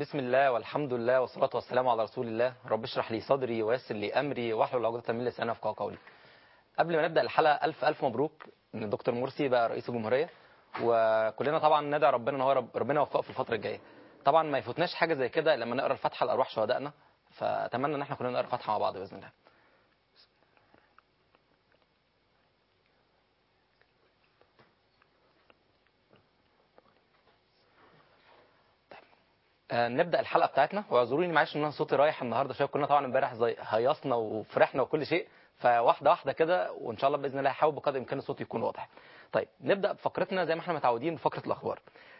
بسم الله والحمد لله والصلاة والسلام على رسول الله رب اشرح لي صدري ويسر لي أمري واحلل عقدة من لساني يفقهوا قولي قبل ما نبدأ الحلقة ألف ألف مبروك إن الدكتور مرسي بقى رئيس الجمهورية وكلنا طبعا ندعي ربنا إن هو رب ربنا يوفقه في الفترة الجاية طبعا ما يفوتناش حاجة زي كده لما نقرا الفاتحة لأرواح شهدائنا فأتمنى إن احنا كلنا نقرا الفاتحة مع بعض بإذن الله آه، نبدا الحلقه بتاعتنا واعذروني معلش ان انا صوتي رايح النهارده شويه كنا طبعا امبارح زي هيصنا وفرحنا وكل شيء فواحده واحده كده وان شاء الله باذن الله هحاول بقدر الامكان الصوت يكون واضح طيب نبدا بفقرتنا زي ما احنا متعودين بفقره الاخبار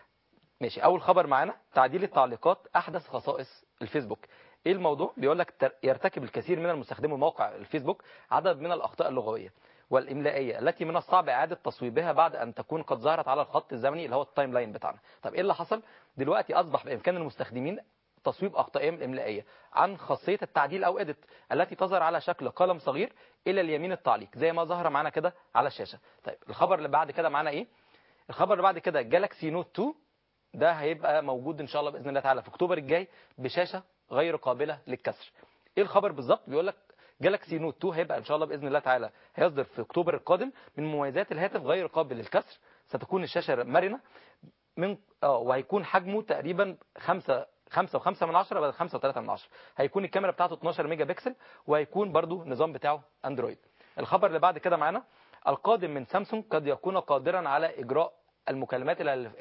ماشي اول خبر معانا تعديل التعليقات احدث خصائص الفيسبوك ايه الموضوع بيقول لك تر- يرتكب الكثير من المستخدمي موقع الفيسبوك عدد من الاخطاء اللغويه والاملائيه التي من الصعب اعاده تصويبها بعد ان تكون قد ظهرت على الخط الزمني اللي هو التايم لاين بتاعنا طب ايه اللي حصل دلوقتي اصبح بامكان المستخدمين تصويب اخطائهم الاملائيه عن خاصيه التعديل او اديت التي تظهر على شكل قلم صغير الى اليمين التعليق زي ما ظهر معانا كده على الشاشه طيب الخبر اللي بعد كده معانا ايه الخبر اللي بعد كده جالاكسي نوت 2 ده هيبقى موجود ان شاء الله باذن الله تعالى في اكتوبر الجاي بشاشه غير قابله للكسر ايه الخبر بالظبط بيقول لك جالاكسي نوت 2 هيبقى ان شاء الله باذن الله تعالى هيصدر في اكتوبر القادم من مميزات الهاتف غير قابل للكسر ستكون الشاشه مرنه من اه وهيكون حجمه تقريبا 5 5 و5 من 10 بدل 5 و3 من 10 هيكون الكاميرا بتاعته 12 ميجا بكسل وهيكون برضو النظام بتاعه اندرويد الخبر اللي بعد كده معانا القادم من سامسونج قد يكون قادرا على اجراء المكالمات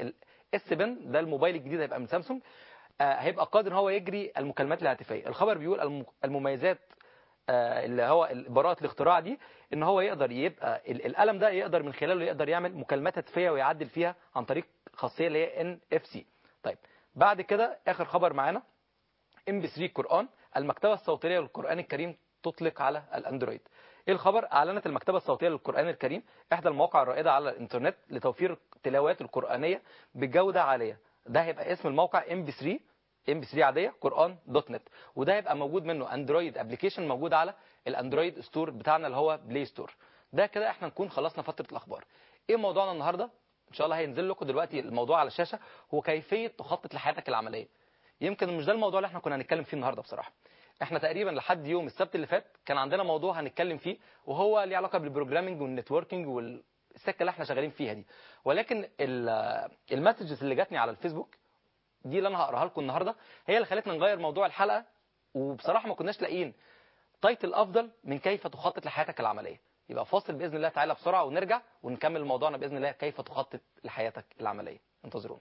الاس بن ده الموبايل الجديد هيبقى من سامسونج آه، هيبقى قادر ان هو يجري المكالمات الهاتفيه الخبر بيقول الم- المميزات آه، اللي هو براءة الاختراع دي ان هو يقدر يبقى ال- القلم ده يقدر من خلاله يقدر يعمل مكالمات هاتفيه ويعدل فيها عن طريق خاصيه اللي هي ان اف سي طيب بعد كده اخر خبر معانا ام بي 3 قران المكتبه الصوتيه للقران الكريم تطلق على الاندرويد ايه الخبر اعلنت المكتبه الصوتيه للقران الكريم احدى المواقع الرائده على الانترنت لتوفير التلاوات القرانيه بجوده عاليه ده هيبقى اسم الموقع ام بي 3 ام بي 3 عاديه قران دوت نت وده هيبقى موجود منه اندرويد ابلكيشن موجود على الاندرويد ستور بتاعنا اللي هو بلاي ستور ده كده احنا نكون خلصنا فتره الاخبار ايه موضوعنا النهارده ان شاء الله هينزل لكم دلوقتي الموضوع على الشاشه هو كيفيه تخطط لحياتك العمليه يمكن مش ده الموضوع اللي احنا كنا هنتكلم فيه النهارده بصراحه احنا تقريبا لحد يوم السبت اللي فات كان عندنا موضوع هنتكلم فيه وهو ليه علاقه بالبروجرامنج والنتوركينج والسكه اللي احنا شغالين فيها دي ولكن ال- المسجز اللي جاتني على الفيسبوك دي اللي انا هقراها لكم النهارده هي اللي خلتنا نغير موضوع الحلقه وبصراحه ما كناش لاقيين تايتل افضل من كيف تخطط لحياتك العمليه يبقى فاصل باذن الله تعالى بسرعه ونرجع ونكمل موضوعنا باذن الله كيف تخطط لحياتك العمليه انتظرونا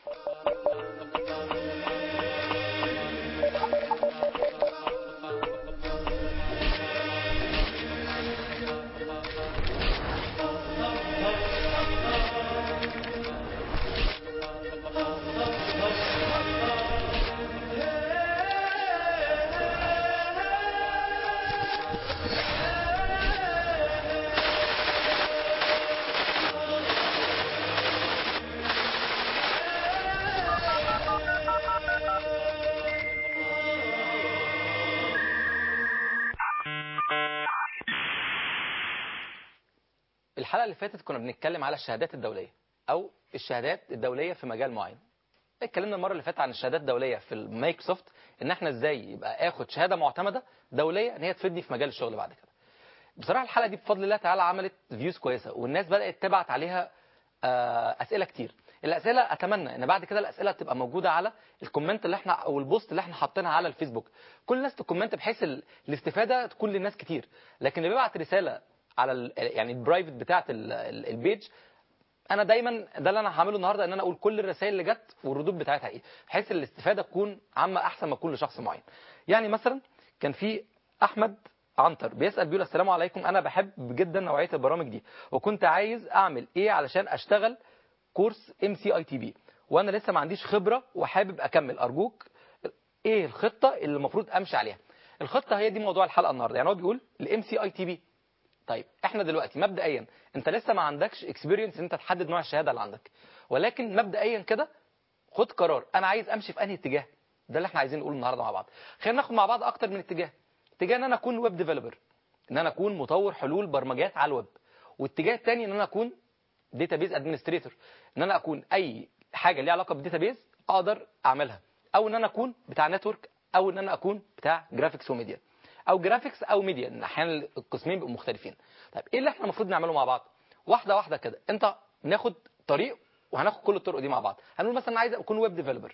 الحلقه اللي فاتت كنا بنتكلم على الشهادات الدوليه او الشهادات الدوليه في مجال معين اتكلمنا المره اللي فاتت عن الشهادات الدوليه في المايكروسوفت ان احنا ازاي يبقى اخد شهاده معتمده دوليه ان هي تفيدني في مجال الشغل بعد كده بصراحه الحلقه دي بفضل الله تعالى عملت فيوز كويسه والناس بدات تبعت عليها آه، اسئله كتير الاسئله اتمنى ان بعد كده الاسئله تبقى موجوده على الكومنت اللي احنا او البوست اللي احنا حاطينها على الفيسبوك كل الناس تكومنت بحيث ال- الاستفاده تكون للناس كتير لكن اللي بيبعت رساله على ال يعني البرايفت بتاعت ال- ال- البيج انا دايما ده اللي انا هعمله النهارده ان انا اقول كل الرسائل اللي جت والردود بتاعتها ايه بحيث الاستفاده تكون عامه احسن ما تكون لشخص معين يعني مثلا كان في احمد عنتر بيسال بيقول السلام عليكم انا بحب جدا نوعيه البرامج دي وكنت عايز اعمل ايه علشان اشتغل كورس ام سي اي تي بي وانا لسه ما عنديش خبره وحابب اكمل ارجوك ايه الخطه اللي المفروض امشي عليها الخطه هي دي موضوع الحلقه النهارده يعني هو بيقول الام سي اي تي بي طيب احنا دلوقتي مبدئيا انت لسه ما عندكش اكسبيرينس ان انت تحدد نوع الشهاده اللي عندك ولكن مبدئيا كده خد قرار انا عايز امشي في انهي اتجاه ده اللي احنا عايزين نقوله النهارده مع بعض خلينا ناخد مع بعض اكتر من اتجاه اتجاه ان انا اكون ويب ديفلوبر ان انا اكون مطور حلول برمجيات على الويب والاتجاه الثاني ان انا اكون داتابيز ادمنستريتور ان انا اكون اي حاجه ليها علاقه بالداتابيز اقدر اعملها او ان انا اكون بتاع نتورك او ان انا اكون بتاع جرافيكس وميديا او جرافيكس او ميديا إن احيانا القسمين بيبقوا مختلفين طيب ايه اللي احنا المفروض نعمله مع بعض واحده واحده كده انت ناخد طريق وهناخد كل الطرق دي مع بعض هنقول مثلا انا عايز اكون ويب ديفلوبر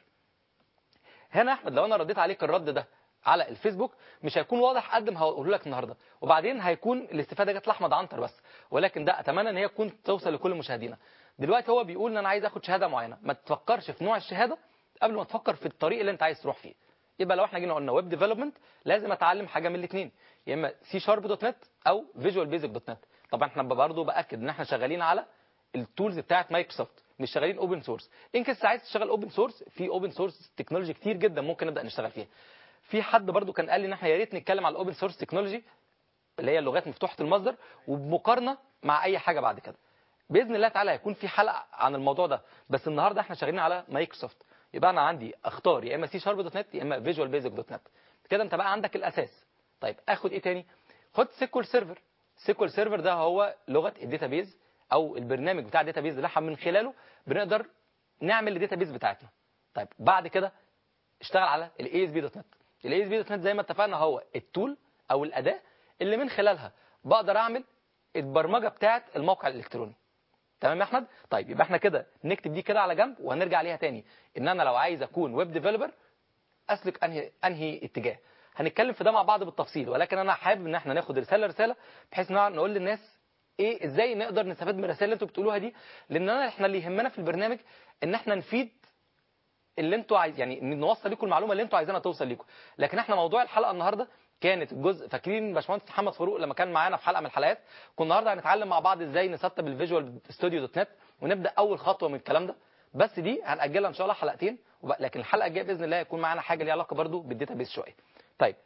هنا يا احمد لو انا رديت عليك الرد ده على الفيسبوك مش هيكون واضح قد ما هقوله لك النهارده وبعدين هيكون الاستفاده جت لاحمد عنتر بس ولكن ده اتمنى ان هي تكون توصل لكل مشاهدينا دلوقتي هو بيقول ان انا عايز اخد شهاده معينه ما تفكرش في نوع الشهاده قبل ما تفكر في الطريق اللي انت عايز تروح فيه يبقى لو احنا جينا قلنا ويب ديفلوبمنت لازم اتعلم حاجه من الاثنين يا اما سي شارب دوت نت او فيجوال بيزك دوت نت طبعا احنا برضه باكد ان احنا شغالين على التولز بتاعت مايكروسوفت مش شغالين اوبن سورس ان كنت عايز تشتغل اوبن سورس في اوبن سورس تكنولوجي كتير جدا ممكن نبدا نشتغل فيها في حد برضو كان قال لي ان احنا يا ريت نتكلم على الاوبن سورس تكنولوجي اللي هي اللغات مفتوحه المصدر وبمقارنه مع اي حاجه بعد كده باذن الله تعالى هيكون في حلقه عن الموضوع ده بس النهارده احنا شغالين على مايكروسوفت يبقى انا عندي اختار يا اما سي شارب دوت نت يا اما فيجوال بيزك دوت نت كده انت بقى عندك الاساس طيب اخد ايه تاني خد سيكوال سيرفر سيكوال سيرفر ده هو لغه الداتابيز او البرنامج بتاع الداتابيز اللي احنا من خلاله بنقدر نعمل الداتابيز بتاعتنا طيب بعد كده اشتغل على الاي اس بي دوت نت الاي اس بي دوت نت زي ما اتفقنا هو التول او الاداه اللي من خلالها بقدر اعمل البرمجه بتاعه الموقع الالكتروني تمام يا احمد طيب يبقى احنا كده نكتب دي كده على جنب وهنرجع عليها تاني ان انا لو عايز اكون ويب ديفلوبر اسلك انهي انهي اتجاه هنتكلم في ده مع بعض بالتفصيل ولكن انا حابب ان احنا ناخد رساله رساله بحيث ان نقول للناس ايه ازاي نقدر نستفاد من الرسائل اللي انتوا بتقولوها دي لان انا احنا اللي يهمنا في البرنامج ان احنا نفيد اللي انتوا عايز يعني نوصل لكم المعلومه اللي انتوا عايزينها توصل لكم لكن احنا موضوع الحلقه النهارده كانت الجزء فاكرين باشمهندس محمد فاروق لما كان معانا في حلقه من الحلقات كنا النهارده هنتعلم مع بعض ازاي نسطب الفيجوال ستوديو دوت نت ونبدا اول خطوه من الكلام ده بس دي هنأجلها ان شاء الله حلقتين وب... لكن الحلقه الجايه باذن الله هيكون معانا حاجه ليها علاقه برضو بالداتابيس شويه طيب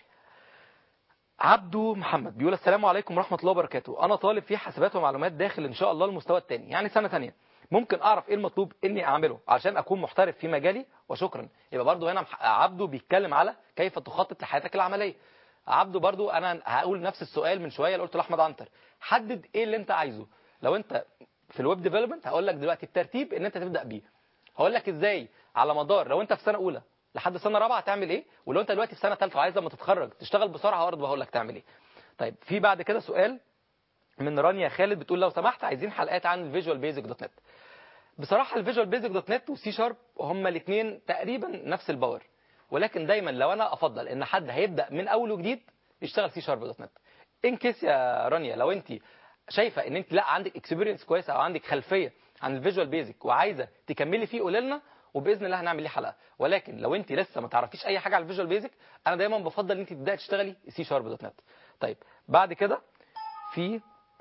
عبدو محمد بيقول السلام عليكم ورحمه الله وبركاته انا طالب في حاسبات ومعلومات داخل ان شاء الله المستوى الثاني يعني سنه ثانيه ممكن اعرف ايه المطلوب اني اعمله عشان اكون محترف في مجالي وشكرا يبقى برضو هنا عبدو بيتكلم على كيف تخطط لحياتك العمليه عبدو برضو انا هقول نفس السؤال من شويه اللي قلته لاحمد عنتر حدد ايه اللي انت عايزه لو انت في الويب ديفلوبمنت هقول لك دلوقتي الترتيب ان انت تبدا بيه هقول لك ازاي على مدار لو انت في سنه اولى لحد سنه رابعه هتعمل ايه ولو انت دلوقتي في سنه ثالثه وعايز لما تتخرج تشتغل بسرعه برضه هقول لك تعمل ايه طيب في بعد كده سؤال من رانيا خالد بتقول لو سمحت عايزين حلقات عن الفيجوال بيزك دوت نت بصراحه الفيجوال بيزك دوت نت والسي شارب هما الاثنين تقريبا نفس الباور ولكن دايما لو انا افضل ان حد هيبدا من اول وجديد يشتغل سي شارب دوت نت ان كيس يا رانيا لو انت شايفه ان انت لا عندك اكسبيرينس كويسه او عندك خلفيه عن الفيجوال بيزك وعايزه تكملي فيه قولي لنا وباذن الله هنعمل ليه حلقه ولكن لو انت لسه ما تعرفيش اي حاجه على الفيجوال بيزك انا دايما بفضل ان انت تبداي تشتغلي سي شارب دوت نت طيب بعد كده في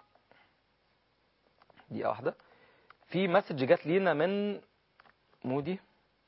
دقيقه واحده في مسج جات لينا من مودي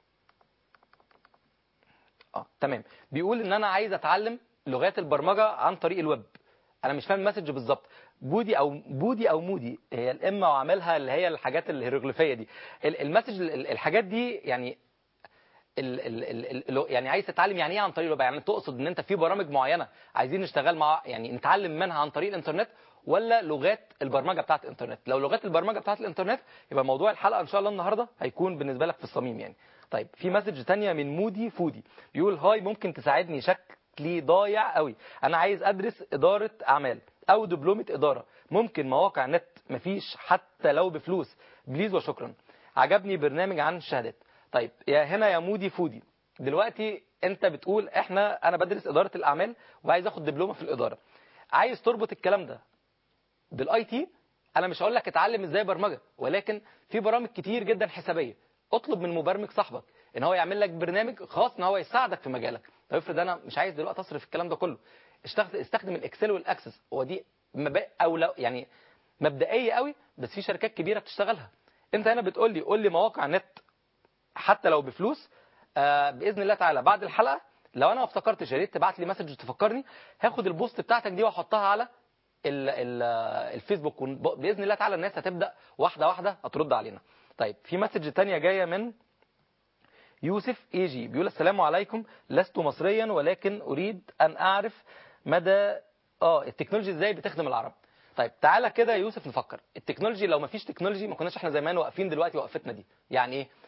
اه تمام بيقول ان انا عايز اتعلم لغات البرمجه عن طريق الويب انا مش فاهم المسج بالظبط بودي او بودي او مودي هي الام وعاملها اللي هي الحاجات الهيروغليفيه دي المسج الحاجات دي يعني ال ال ال يعني عايز تتعلم يعني ايه عن طريق الويب يعني تقصد ان انت في برامج معينه عايزين نشتغل مع يعني نتعلم منها عن طريق الانترنت ولا لغات البرمجه بتاعت الانترنت لو لغات البرمجه بتاعت الانترنت يبقى موضوع الحلقه ان شاء الله النهارده هيكون بالنسبه لك في الصميم يعني طيب في مسج تانية من مودي فودي بيقول هاي ممكن تساعدني شكلي ضايع قوي انا عايز ادرس اداره اعمال او دبلومه اداره ممكن مواقع نت مفيش حتى لو بفلوس بليز وشكرا عجبني برنامج عن الشهادات طيب يا هنا يا مودي فودي دلوقتي انت بتقول احنا انا بدرس اداره الاعمال وعايز اخد دبلومه في الاداره عايز تربط الكلام ده بالاي تي انا مش هقول لك اتعلم ازاي برمجه ولكن في برامج كتير جدا حسابيه اطلب من مبرمج صاحبك ان هو يعمل لك برنامج خاص ان هو يساعدك في مجالك طب افرض انا مش عايز دلوقتي اصرف الكلام ده كله استخدم الاكسل والاكسس هو دي مب... او لو يعني مبدئيه قوي بس في شركات كبيره بتشتغلها انت هنا بتقول لي قول لي مواقع نت حتى لو بفلوس آه باذن الله تعالى بعد الحلقه لو انا ما افتكرتش يا ريت تبعت لي مسج تفكرني هاخد البوست بتاعتك دي واحطها على ال ال الفيسبوك باذن الله تعالى الناس هتبدا واحده واحده هترد علينا طيب في مسج تانية جايه من يوسف ايجي بيقول السلام عليكم لست مصريا ولكن اريد ان اعرف مدى اه التكنولوجيا ازاي بتخدم العرب طيب تعالى كده يا يوسف نفكر التكنولوجي لو ما فيش تكنولوجي ما كناش احنا زمان واقفين دلوقتي وقفتنا دي يعني ايه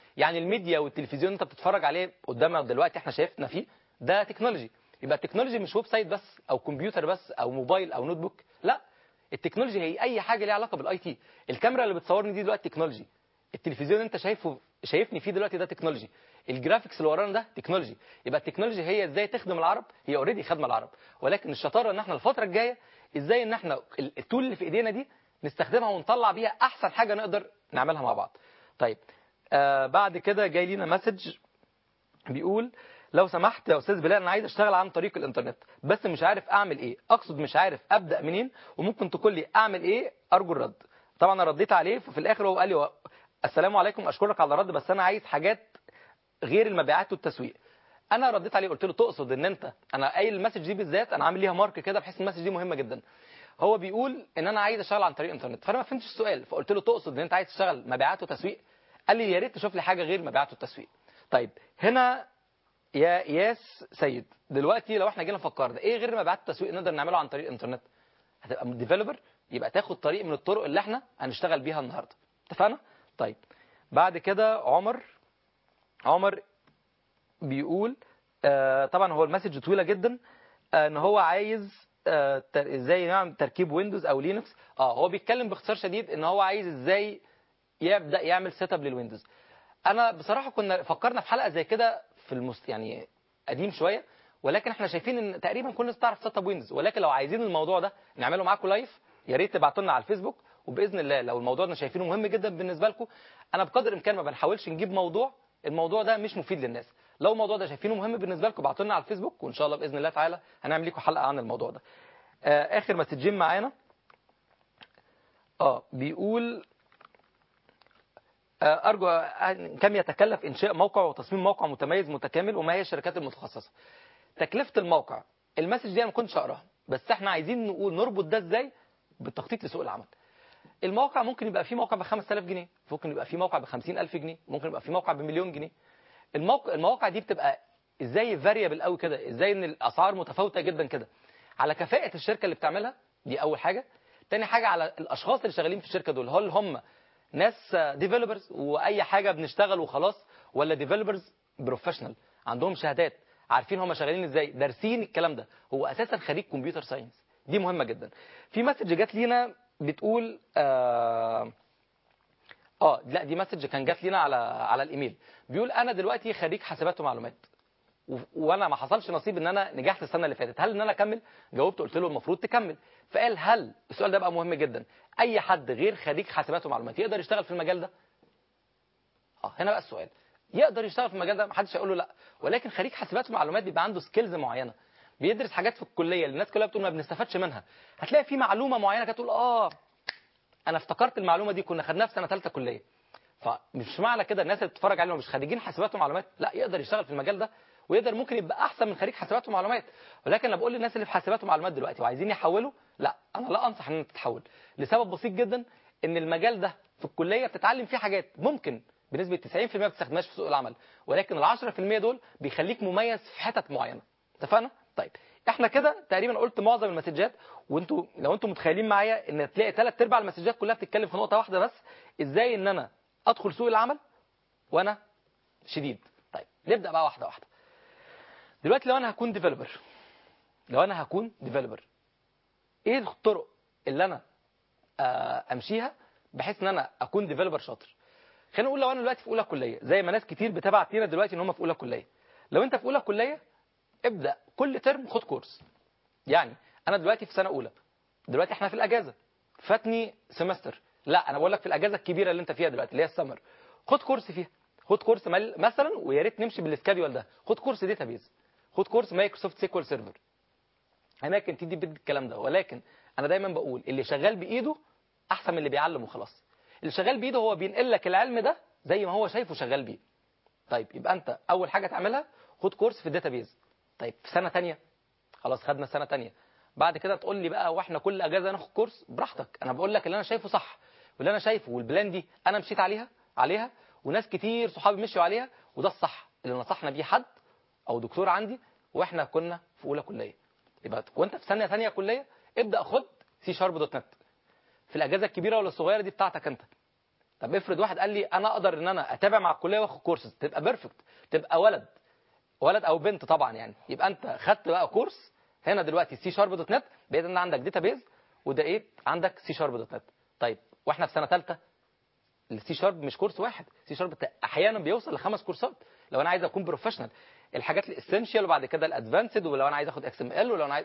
يعني الميديا والتلفزيون انت بتتفرج عليه قدامنا دلوقتي احنا شايفنا فيه ده تكنولوجي يبقى التكنولوجي مش ويب سايت بس او كمبيوتر بس او موبايل او نوت بوك لا التكنولوجي هي اي حاجه ليها علاقه بالاي تي الكاميرا اللي بتصورني دي دلوقتي تكنولوجي التلفزيون انت شايفه شايفني فيه دلوقتي ده تكنولوجي الجرافيكس اللي ورانا ده تكنولوجي يبقى التكنولوجي هي ازاي تخدم العرب هي اوريدي خدمه العرب ولكن الشطاره ان احنا الفتره الجايه ازاي ان احنا ال- التول اللي في ايدينا دي نستخدمها ونطلع بيها احسن حاجه نقدر نعملها مع بعض طيب آه بعد كده جاي لينا مسج بيقول لو سمحت يا استاذ بلال انا عايز اشتغل عن طريق الانترنت بس مش عارف اعمل ايه اقصد مش عارف ابدا منين وممكن تقول لي اعمل ايه ارجو الرد طبعا انا رديت عليه ففي الاخر هو قال لي و- السلام عليكم اشكرك على الرد بس انا عايز حاجات غير المبيعات والتسويق انا رديت عليه قلت له تقصد ان انت انا قايل المسج دي بالذات انا عامل ليها مارك كده بحيث المسج دي مهمه جدا هو بيقول ان انا عايز اشتغل عن طريق الانترنت فانا ما فهمتش السؤال فقلت له تقصد ان انت عايز تشتغل مبيعات وتسويق قال لي يا ريت تشوف لي حاجه غير مبيعات والتسويق طيب هنا يا ياس سيد دلوقتي لو احنا جينا فكرنا ايه غير مبيعات التسويق نقدر نعمله عن طريق الانترنت هتبقى ديفلوبر يبقى تاخد طريق من الطرق اللي احنا هنشتغل بيها النهارده اتفقنا طيب بعد كده عمر عمر بيقول آه طبعا هو المسج طويله جدا آه ان هو عايز آه تر- ازاي نعمل تركيب ويندوز او لينكس اه هو بيتكلم باختصار شديد ان هو عايز ازاي يبدا يعمل سيت اب للويندوز انا بصراحه كنا فكرنا في حلقه زي كده في المست... يعني قديم شويه ولكن احنا شايفين ان تقريبا كل الناس تعرف سيت اب ويندوز ولكن لو عايزين الموضوع ده نعمله معاكم لايف يا ريت تبعتوا لنا على الفيسبوك وباذن الله لو الموضوع ده شايفينه مهم جدا بالنسبه لكم انا بقدر الامكان ما بنحاولش نجيب موضوع الموضوع ده مش مفيد للناس لو الموضوع ده شايفينه مهم بالنسبه لكم ابعتوا لنا على الفيسبوك وان شاء الله باذن الله تعالى هنعمل لكم حلقه عن الموضوع ده آه اخر مسجين معانا اه بيقول آه، أرجو أن- كم يتكلف إنشاء موقع وتصميم موقع متميز متكامل وما هي الشركات المتخصصة تكلفة الموقع المسج دي أنا ما كنتش أقراها بس احنا عايزين نقول نربط ده إزاي بالتخطيط لسوق العمل الموقع ممكن يبقى فيه موقع ب 5000 جنيه ممكن يبقى فيه موقع ب 50000 جنيه ممكن يبقى فيه موقع بمليون جنيه الموقع المواقع دي بتبقى ازاي فاريبل قوي كده ازاي ان الاسعار متفاوته جدا كده على كفاءه الشركه اللي بتعملها دي اول حاجه تاني حاجه على الاشخاص اللي شغالين في الشركه دول هل هم ناس ديفلوبرز واي حاجه بنشتغل وخلاص ولا ديفلوبرز بروفيشنال عندهم شهادات عارفين هم شغالين ازاي دارسين الكلام ده هو اساسا خريج كمبيوتر ساينس دي مهمه جدا في مسج جات لينا بتقول آه اه لا دي مسج كان جات لنا على على الايميل بيقول انا دلوقتي خريج حاسبات ومعلومات و- وانا ما حصلش نصيب ان انا نجحت السنه اللي فاتت هل ان انا اكمل جاوبت قلت له المفروض تكمل فقال هل السؤال ده بقى مهم جدا اي حد غير خريج حاسبات ومعلومات يقدر يشتغل في المجال ده اه هنا بقى السؤال يقدر يشتغل في المجال ده محدش هيقول له لا ولكن خريج حاسبات ومعلومات بيبقى عنده سكيلز معينه بيدرس حاجات في الكليه اللي الناس كلها بتقول ما بنستفادش منها هتلاقي في معلومه معينه كده تقول اه انا افتكرت المعلومه دي كنا خدناها في سنه ثالثه كليه فمش معنى كده الناس اللي بتتفرج علينا مش خريجين حاسبات ومعلومات لا يقدر يشتغل في المجال ده ويقدر ممكن يبقى احسن من خريج حاسبات ومعلومات ولكن انا بقول للناس اللي في حاسبات ومعلومات دلوقتي وعايزين يحولوا لا انا لا انصح ان انت تتحول لسبب بسيط جدا ان المجال ده في الكليه بتتعلم فيه حاجات ممكن بنسبه 90% ما بتستخدمهاش في سوق العمل ولكن ال 10% دول بيخليك مميز في حتت معينه اتفقنا طيب احنا كده تقريبا قلت معظم المسجات وانتوا لو انتوا متخيلين معايا ان تلاقي ثلاث ارباع المسجات كلها بتتكلم في نقطه واحده بس ازاي ان انا ادخل سوق العمل وانا شديد طيب نبدا بقى واحده واحده دلوقتي لو انا هكون ديفلوبر لو انا هكون ديفلوبر ايه الطرق اللي انا آه، امشيها بحيث ان انا اكون ديفلوبر شاطر خلينا نقول لو انا دلوقتي في اولى كليه زي ما ناس كتير بتبعت لنا دلوقتي ان هم في اولى كليه لو انت في اولى كليه ابدا كل ترم خد كورس يعني انا دلوقتي في سنه اولى دلوقتي احنا في الاجازه فاتني سمستر لا انا بقول لك في الاجازه الكبيره اللي انت فيها دلوقتي اللي هي السمر خد كورس فيها خد كورس مل- مثلا ويا ريت نمشي بالسكادول ده خد كورس داتابيز خد كورس مايكروسوفت سيكوال سيرفر اماكن تدي بيد الكلام ده ولكن انا دايما بقول اللي شغال بايده احسن من اللي بيعلم وخلاص اللي شغال بايده هو بينقل لك العلم ده زي ما هو شايفه شغال بيه طيب يبقى انت اول حاجه تعملها خد كورس في الداتابيز طيب في سنه تانية خلاص خدنا سنه تانية بعد كده تقول لي بقى واحنا كل اجازه ناخد كورس براحتك انا بقول لك اللي انا شايفه صح واللي انا شايفه والبلان دي انا مشيت عليها عليها وناس كتير صحابي مشوا عليها وده الصح اللي نصحنا بيه حد او دكتور عندي واحنا كنا في اولى كليه يبقى وانت في سنه ثانيه كليه ابدا خد سي شارب دوت نت في الاجازه الكبيره ولا الصغيره دي بتاعتك انت طب افرض واحد قال لي انا اقدر ان انا اتابع مع الكليه واخد كورسز تبقى بيرفكت تبقى ولد ولد او بنت طبعا يعني يبقى انت خدت بقى كورس هنا دلوقتي سي شارب دوت نت بقيت ان عندك داتابيز وده ايه عندك سي شارب دوت نت طيب واحنا في سنه ثالثه السي شارب مش كورس واحد سي شارب احيانا بيوصل لخمس كورسات لو انا عايز اكون بروفيشنال الحاجات الاسينشال وبعد كده الادفانسد ولو انا عايز اخد اكس ام ال ولو انا عايز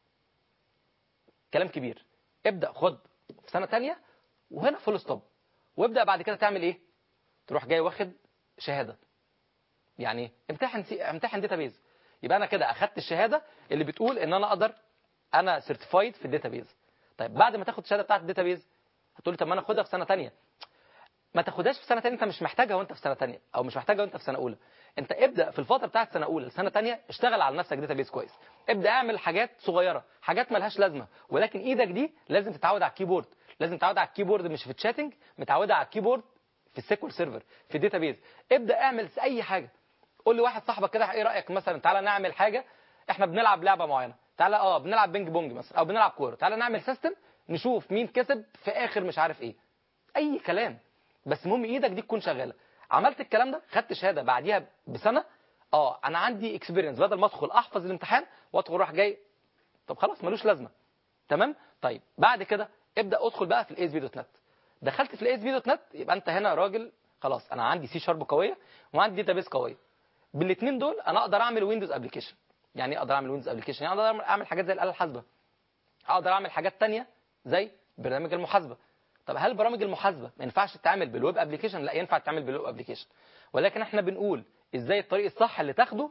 كلام كبير ابدا خد في سنه ثانيه وهنا فول ستوب وابدا بعد كده تعمل ايه تروح جاي واخد شهاده يعني امتحن سي... امتحن داتابيز يبقى انا كده اخدت الشهاده اللي بتقول ان انا اقدر انا سيرتيفايد في الداتابيز طيب بعد ما تاخد الشهاده بتاعت الداتابيز هتقول لي طب ما انا اخدها في سنه ثانيه ما تاخدهاش في سنه ثانيه انت مش محتاجها وانت في سنه ثانيه او مش محتاجها وانت في سنه اولى انت ابدا في الفتره بتاعت سنه اولى لسنه ثانيه اشتغل على نفسك داتابيز كويس ابدا اعمل حاجات صغيره حاجات ملهاش لازمه ولكن ايدك دي لازم تتعود على الكيبورد لازم تتعود على الكيبورد مش في الشاتنج متعوده على الكيبورد في السيكوال سيرفر في الداتابيز ابدا اعمل اي حاجه قول لي واحد صاحبك كده ايه رايك مثلا تعالى نعمل حاجه احنا بنلعب لعبه معينه تعالى اه بنلعب بينج بونج مثلا او بنلعب كوره تعالى نعمل سيستم نشوف مين كسب في اخر مش عارف ايه اي كلام بس المهم ايدك دي تكون شغاله عملت الكلام ده خدت شهاده بعديها بسنه اه انا عندي اكسبيرينس بدل ما ادخل احفظ الامتحان وادخل اروح جاي طب خلاص ملوش لازمه تمام طيب بعد كده ابدا ادخل بقى في الاي اس بي دوت نت دخلت في الاي اس بي دوت نت يبقى انت هنا راجل خلاص انا عندي سي شارب قويه وعندي داتابيس قويه بالاثنين دول انا اقدر اعمل ويندوز ابلكيشن يعني ايه اقدر اعمل ويندوز ابلكيشن يعني اقدر اعمل حاجات زي الاله الحاسبه اقدر اعمل حاجات تانية زي برنامج المحاسبه طب هل برامج المحاسبه ما ينفعش تتعمل بالويب ابلكيشن لا ينفع تتعمل بالويب ابلكيشن ولكن احنا بنقول ازاي الطريق الصح اللي تاخده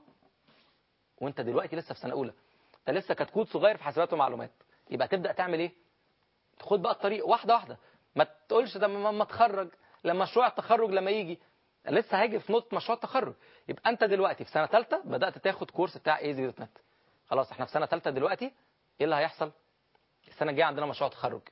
وانت دلوقتي لسه في سنه اولى انت لسه كتكوت صغير في حاسبات ومعلومات يبقى تبدا تعمل ايه تاخد بقى الطريق واحده واحده ما تقولش ده لما اتخرج لما مشروع التخرج لما يجي لسه هاجي في نقطه مشروع التخرج يبقى انت دلوقتي في سنه ثالثه بدات تاخد كورس بتاع اي زي نت خلاص احنا في سنه ثالثه دلوقتي ايه اللي هيحصل السنه الجايه عندنا مشروع تخرج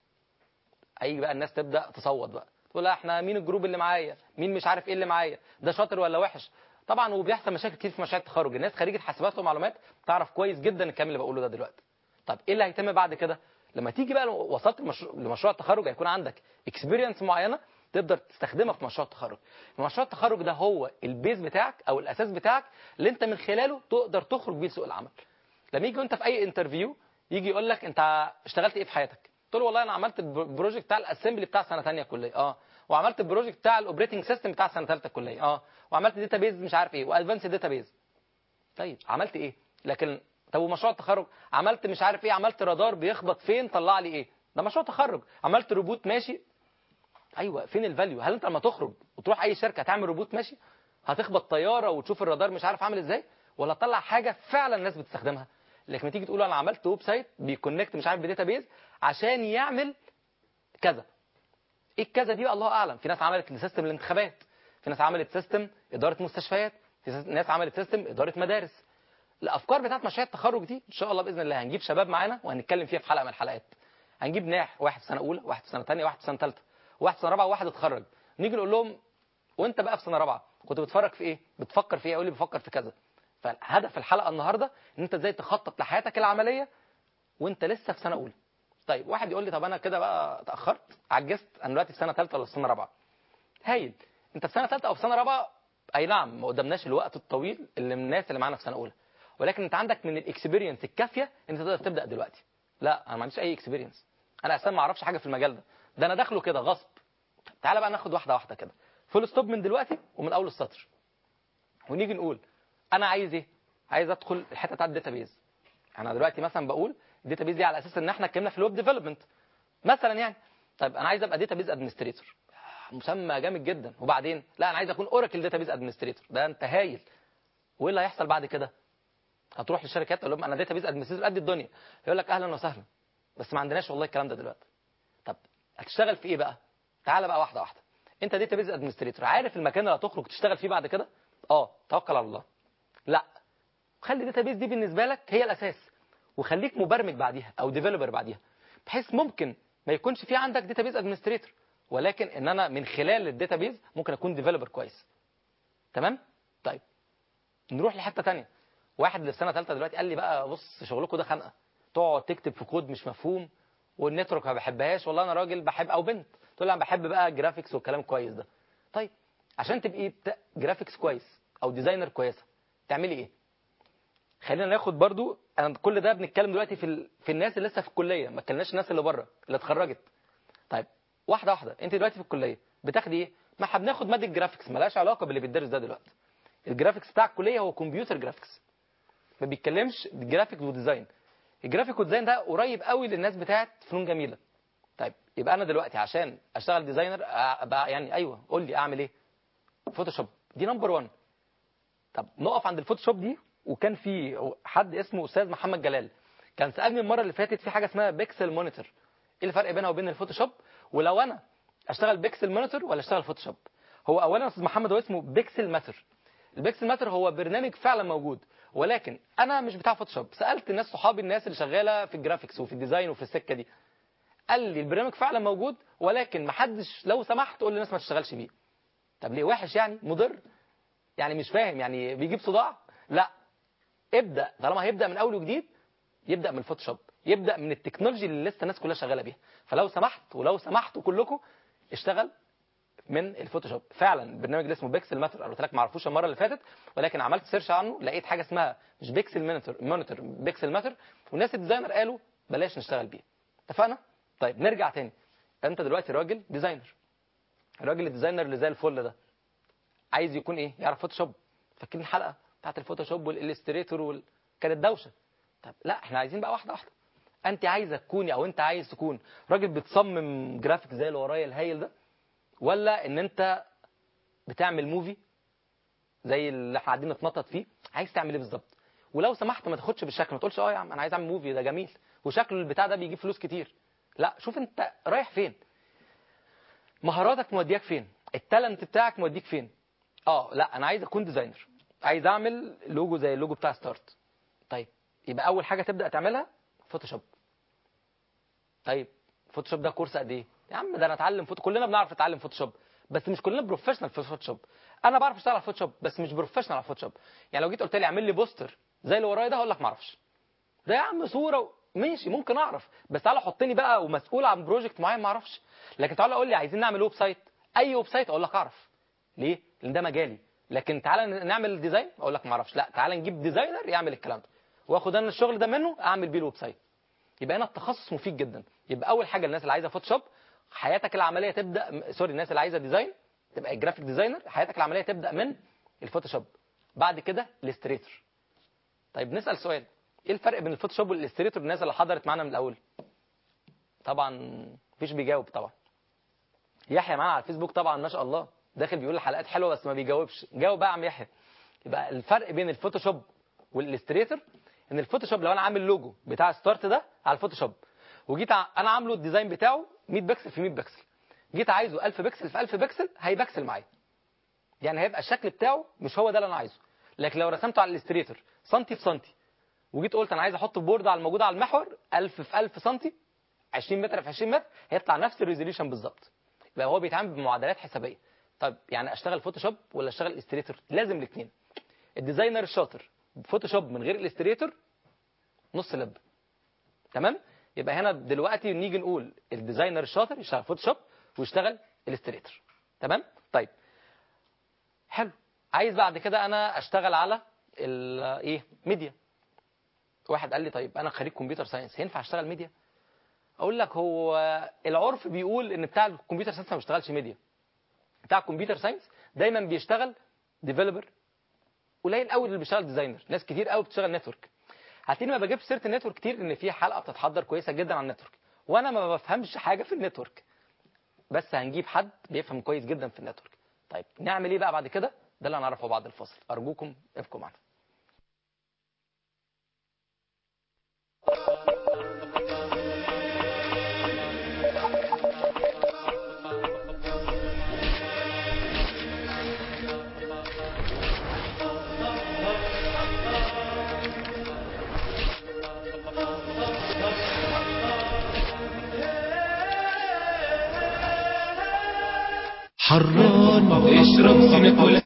اي بقى الناس تبدا تصوت بقى تقول لا احنا مين الجروب اللي معايا مين مش عارف ايه اللي معايا ده شاطر ولا وحش طبعا وبيحصل مشاكل كتير في مشاريع التخرج الناس خريجه حاسبات ومعلومات تعرف كويس جدا الكلام اللي بقوله ده دلوقتي طب ايه اللي هيتم بعد كده لما تيجي بقى وصلت لمشروع, لمشروع التخرج هيكون عندك اكسبيرينس معينه تقدر تستخدمها في مشروع التخرج مشروع التخرج ده هو البيز بتاعك او الاساس بتاعك اللي انت من خلاله تقدر تخرج بيه سوق العمل لما يجي انت في اي انترفيو يجي يقول لك انت اشتغلت ايه في حياتك قلت له والله انا عملت البروجكت بتاع الاسمبلي بتاع سنه ثانيه كليه اه وعملت البروجكت بتاع الاوبريتنج سيستم بتاع سنه ثالثه كليه اه وعملت داتابيز مش عارف ايه وادفانس داتابيز طيب عملت ايه لكن طب ومشروع التخرج عملت مش عارف ايه عملت رادار بيخبط فين طلع لي ايه ده مشروع تخرج عملت روبوت ماشي ايوه فين الفاليو هل انت لما تخرج وتروح اي شركه تعمل روبوت ماشي هتخبط طياره وتشوف الرادار مش عارف عامل ازاي ولا تطلع حاجه فعلا الناس بتستخدمها لكن تيجي تقول انا عملت ويب سايت بيكونكت مش عارف بداتا عشان يعمل كذا ايه الكذا دي بقى الله اعلم في ناس عملت سيستم الانتخابات في ناس عملت سيستم اداره مستشفيات في ناس عملت سيستم اداره مدارس الافكار بتاعت مشاريع التخرج دي ان شاء الله باذن الله هنجيب شباب معانا وهنتكلم فيها في حلقه من الحلقات هنجيب ناح واحد في سنه اولى واحد في سنه ثانيه واحد في سنه ثالثه واحد في سنه رابعه وواحد اتخرج نيجي نقول لهم وانت بقى في سنه رابعه كنت بتفكر في ايه بتفكر في ايه يقول لي بفكر في كذا فهدف الحلقه النهارده ان انت ازاي تخطط لحياتك العمليه وانت لسه في سنه اولى طيب واحد يقول لي طب انا كده بقى اتاخرت عجزت انا دلوقتي في سنه ثالثه ولا في سنه رابعه هايل انت في سنه ثالثه او في سنه رابعه اي نعم ما قدامناش الوقت الطويل اللي من الناس اللي معانا في سنه اولى ولكن انت عندك من الاكسبيرينس الكافيه ان انت تقدر تبدا دلوقتي لا انا ما عنديش اي اكسبيرينس انا اساسا ما اعرفش حاجه في المجال ده ده انا داخله كده غصب تعالى بقى ناخد واحده واحده كده فول ستوب من دلوقتي ومن اول السطر ونيجي نقول انا عايز ايه عايز ادخل الحته بتاعت الداتابيز انا دلوقتي مثلا بقول الداتابيز دي على اساس ان احنا اتكلمنا في الويب ديفلوبمنت مثلا يعني طيب انا عايز ابقى داتابيز ادمنستريتور مسمى جامد جدا وبعدين لا انا عايز اكون اوراكل داتابيز ادمنستريتور ده انت هايل وايه اللي هيحصل بعد كده هتروح للشركات تقول لهم انا داتابيز ادمنستريتور قد الدنيا يقول لك اهلا وسهلا بس ما عندناش والله الكلام ده دلوقتي طب هتشتغل في ايه بقى تعالى بقى واحده واحده انت داتابيز ادمنستريتور عارف المكان اللي هتخرج تشتغل فيه بعد كده اه توكل على الله لا خلي الداتابيز دي بالنسبه لك هي الاساس وخليك مبرمج بعديها او ديفلوبر بعديها بحيث ممكن ما يكونش في عندك داتابيز ادمنستريتور ولكن ان انا من خلال الداتابيز ممكن اكون ديفلوبر كويس تمام طيب نروح لحته ثانيه واحد اللي في سنه ثالثه دلوقتي قال لي بقى بص شغلكم ده خنقه تقعد تكتب في كود مش مفهوم والنتورك ما بحبهاش والله انا راجل بحب او بنت تقول لي انا بحب بقى جرافيكس والكلام كويس ده طيب عشان تبقي بتا... جرافيكس كويس او ديزاينر كويسه تعملي ايه خلينا ناخد برضو انا كل ده بنتكلم دلوقتي في ال... في الناس اللي لسه في الكليه ما اتكلمناش الناس اللي بره اللي اتخرجت طيب واحده واحده انت دلوقتي في الكليه بتاخدي ايه ما احنا بناخد ماده جرافيكس مالهاش علاقه باللي بيدرس ده دلوقتي الجرافيكس بتاع الكليه هو كمبيوتر جرافيكس ما بيتكلمش جرافيك وديزاين الجرافيك والديزاين ده قريب قوي للناس بتاعت فنون جميله طيب يبقى انا دلوقتي عشان اشتغل ديزاينر ابقى يعني ايوه قول لي اعمل ايه فوتوشوب دي نمبر 1 طب نقف عند الفوتوشوب دي وكان في حد اسمه استاذ محمد جلال كان سالني المره اللي فاتت في حاجه اسمها بيكسل مونيتور ايه الفرق بينها وبين الفوتوشوب ولو انا اشتغل بيكسل مونيتور ولا اشتغل فوتوشوب هو اولا استاذ محمد هو اسمه بيكسل ماتر البيكسل ماتر هو برنامج فعلا موجود ولكن انا مش بتاع فوتوشوب سالت الناس صحابي الناس اللي شغاله في الجرافيكس وفي الديزاين وفي السكه دي قال لي البرنامج فعلا موجود ولكن ما حدش لو سمحت قول للناس ما تشتغلش بيه طب ليه وحش يعني مضر يعني مش فاهم يعني بيجيب صداع لا ابدا طالما هيبدا من اول وجديد يبدا من الفوتوشوب يبدا من التكنولوجي اللي لسه الناس كلها شغاله بيها فلو سمحت ولو سمحتوا كلكم اشتغل من الفوتوشوب فعلا البرنامج اللي اسمه بيكسل ماتر قلت لك ما اعرفوش المره اللي فاتت ولكن عملت سيرش عنه لقيت حاجه اسمها مش بيكسل مونيتور مونيتور بيكسل ماتر والناس الديزاينر قالوا بلاش نشتغل بيه اتفقنا طيب نرجع تاني انت دلوقتي راجل ديزاينر الراجل الديزاينر اللي زي الفل ده عايز يكون ايه يعرف فوتوشوب فاكرين الحلقه بتاعت الفوتوشوب والالستريتور وال... كانت دوشه طب لا احنا عايزين بقى واحده واحده انت عايزه تكوني او انت عايز تكون راجل بتصمم جرافيك زي اللي ورايا الهايل ده ولا ان انت بتعمل موفي زي اللي احنا قاعدين نتنطط فيه عايز تعمل ايه بالظبط ولو سمحت ما تاخدش بالشكل ما تقولش اه يا عم انا عايز اعمل موفي ده جميل وشكله البتاع ده بيجيب فلوس كتير لا شوف انت رايح فين مهاراتك مودياك فين التالنت بتاعك موديك فين اه لا انا عايز اكون ديزاينر عايز اعمل لوجو زي اللوجو بتاع ستارت طيب يبقى اول حاجه تبدا تعملها فوتوشوب طيب فوتوشوب ده كورس قد ايه يا عم ده انا اتعلم فوتو كلنا بنعرف نتعلم فوتوشوب بس مش كلنا بروفيشنال في الفوتوشوب انا بعرف اشتغل على الفوتوشوب بس مش بروفيشنال على الفوتوشوب يعني لو جيت قلت لي اعمل لي بوستر زي اللي ورايا ده هقول لك ما اعرفش ده يا عم صوره و... ماشي ممكن اعرف بس تعالى حطني بقى ومسؤول عن بروجكت معين ما اعرفش لكن تعالى قول لي عايزين نعمل ويب سايت اي ويب سايت اقول لك اعرف ليه لان ده مجالي لكن تعالى نعمل ديزاين اقول لك ما اعرفش لا تعالى نجيب ديزاينر يعمل الكلام ده واخد انا الشغل ده منه اعمل بيه الويب سايت يبقى هنا التخصص مفيد جدا يبقى اول حاجه الناس اللي عايزه فوتوشوب حياتك العمليه تبدا سوري الناس اللي عايزه ديزاين تبقى جرافيك ديزاينر حياتك العمليه تبدا من الفوتوشوب بعد كده الاستريتور طيب نسال سؤال ايه الفرق بين الفوتوشوب والاستريتور الناس اللي حضرت معانا من الاول طبعا مفيش بيجاوب طبعا يحيى معانا على الفيسبوك طبعا ما شاء الله داخل بيقول الحلقات حلوه بس ما بيجاوبش جاوب بقى يا عم يحيى يبقى الفرق بين الفوتوشوب والاستريتور ان الفوتوشوب لو انا عامل لوجو بتاع ستارت ده على الفوتوشوب وجيت انا عامله الديزاين بتاعه 100 بكسل في 100 بكسل جيت عايزه 1000 بكسل في 1000 بكسل هيبكسل معايا يعني هيبقى الشكل بتاعه مش هو ده اللي انا عايزه لكن لو رسمته على الاستريتور سنتي في سنتي وجيت قلت انا عايز احط البورد على الموجود على المحور 1000 في 1000 سنتي 20 متر في 20 متر هيطلع نفس الريزوليوشن بالظبط يبقى هو بيتعامل بمعادلات حسابيه طيب يعني اشتغل فوتوشوب ولا اشتغل استريتور لازم الاثنين الديزاينر الشاطر فوتوشوب من غير الاستريتور نص لب تمام يبقى هنا دلوقتي نيجي نقول الديزاينر الشاطر يشتغل فوتوشوب ويشتغل الاستريتور تمام طيب حلو عايز بعد كده انا اشتغل على ايه ميديا واحد قال لي طيب انا خريج كمبيوتر ساينس ينفع اشتغل ميديا اقول لك هو العرف بيقول ان بتاع الكمبيوتر ساينس ما بيشتغلش ميديا بتاع الكمبيوتر ساينس دايما بيشتغل ديفلوبر قليل قوي اللي بيشتغل ديزاينر ناس كتير قوي بتشتغل نتورك هتلاقيني ما بجيبش سيره النتورك كتير ان في حلقه بتتحضر كويسه جدا عن النتورك وانا ما بفهمش حاجه في النتورك بس هنجيب حد بيفهم كويس جدا في النتورك طيب نعمل ايه بقى بعد كده ده اللي هنعرفه بعد الفاصل ارجوكم ابقوا معنا حران اشرب سيبك ولا